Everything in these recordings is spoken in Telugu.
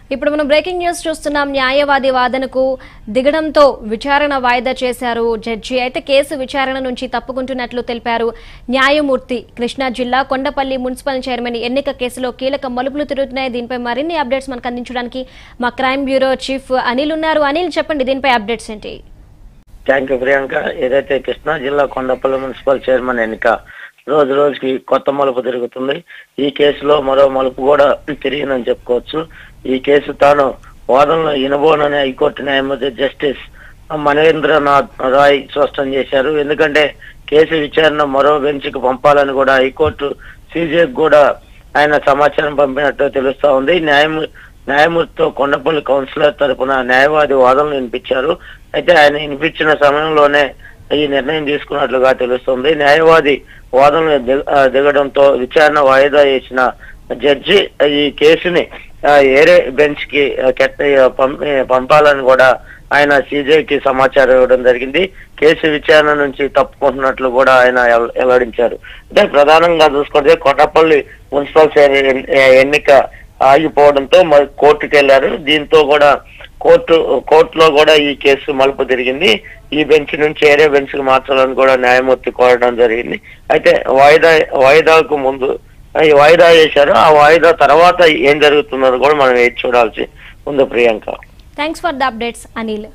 ఇప్పుడు మనం బ్రేకింగ్ న్యూస్ చూస్తున్నాం న్యాయవాది వాదనకు దిగడంతో విచారణ వాయిదా చేశారు జడ్జి అయితే కేసు విచారణ నుంచి తప్పుకుంటున్నట్లు తెలిపారు న్యాయమూర్తి కృష్ణా జిల్లా కొండపల్లి మున్సిపల్ చైర్మన్ ఎన్నిక కేసులో కీలక మలుపులు తిరుగుతున్నాయి దీనిపై మరిన్ని అప్డేట్స్ మనకు అందించడానికి మా క్రైమ్ బ్యూరో చీఫ్ అనిల్ ఉన్నారు అనిల్ చెప్పండి దీనిపై అప్డేట్స్ ఏంటి థ్యాంక్ యూ ప్రియాంక ఏదైతే కృష్ణా జిల్లా కొండపల్లి మున్సిపల్ చైర్మన్ ఎన్నిక రోజు రోజుకి కొత్త మలుపు తిరుగుతుంది ఈ కేసులో మరో మలుపు కూడా తిరిగిందని చెప్పుకోవచ్చు ఈ కేసు తాను వాదనలో ఇనబోనని హైకోర్టు న్యాయమూర్తి జస్టిస్ మనేంద్రనాథ్ రాయ్ స్పష్టం చేశారు ఎందుకంటే కేసు విచారణ మరో బెంచ్ కు పంపాలని కూడా హైకోర్టు సీజేకి కూడా ఆయన సమాచారం పంపినట్టు తెలుస్తా ఉంది న్యాయమూ న్యాయమూర్తితో కొండపల్లి కౌన్సిలర్ తరపున న్యాయవాది వాదనలు వినిపించారు అయితే ఆయన వినిపించిన సమయంలోనే ఈ నిర్ణయం తీసుకున్నట్లుగా తెలుస్తుంది న్యాయవాది వాదనలు దిగ- ఆ, దిగడంతో విచారణ వాయిదా వేసిన జడ్జి ఈ కేసుని ఆ, ఏరే బెంచ్ కి ఆ, కెట్ట ఆ, పం- ఆ, పంపాలని కూడా ఆయన సీజేకి సమాచారం ఇవ్వడం జరిగింది కేసు విచారణ నుంచి తప్పుకుంటున్నట్లు కూడా ఆయన వెల్ల- వెల్లడించారు అంటే ప్రధానంగా చూసుకుంటే కొట్టపల్లి మున్సిపల్ చైర్ ఎన్- ఎన్నిక ఆగిపోవడంతో మరి కోర్టుకు వెళ్లారు దీంతో కూడా కోర్టు కోర్టులో కూడా ఈ కేసు మలుపు తిరిగింది ఈ బెంచ్ నుంచి వేరే బెంచ్ కి మార్చాలని కూడా న్యాయమూర్తి కోరడం జరిగింది అయితే వాయిదా వాయిదాకు ముందు ఈ వాయిదా వేశారు ఆ వాయిదా తర్వాత ఏం జరుగుతున్నది కూడా మనం వేచి చూడాల్సి ఉంది Priyanka thanks for the updates Anil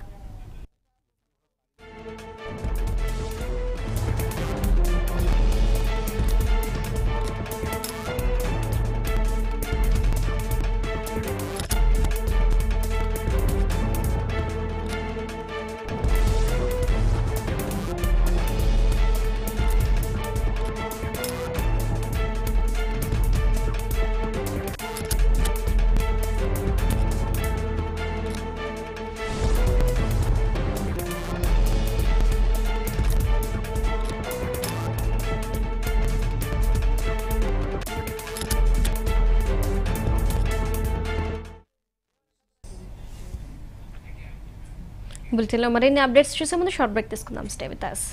బులెటిన్లో మరిన్ని అప్డేట్స్ చూసే ముందు షార్ట్ బ్రేక్ తీసుకుందాం stay with us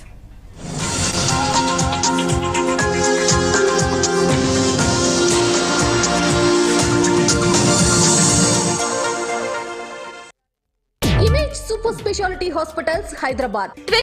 image super speciality hospitals Hyderabad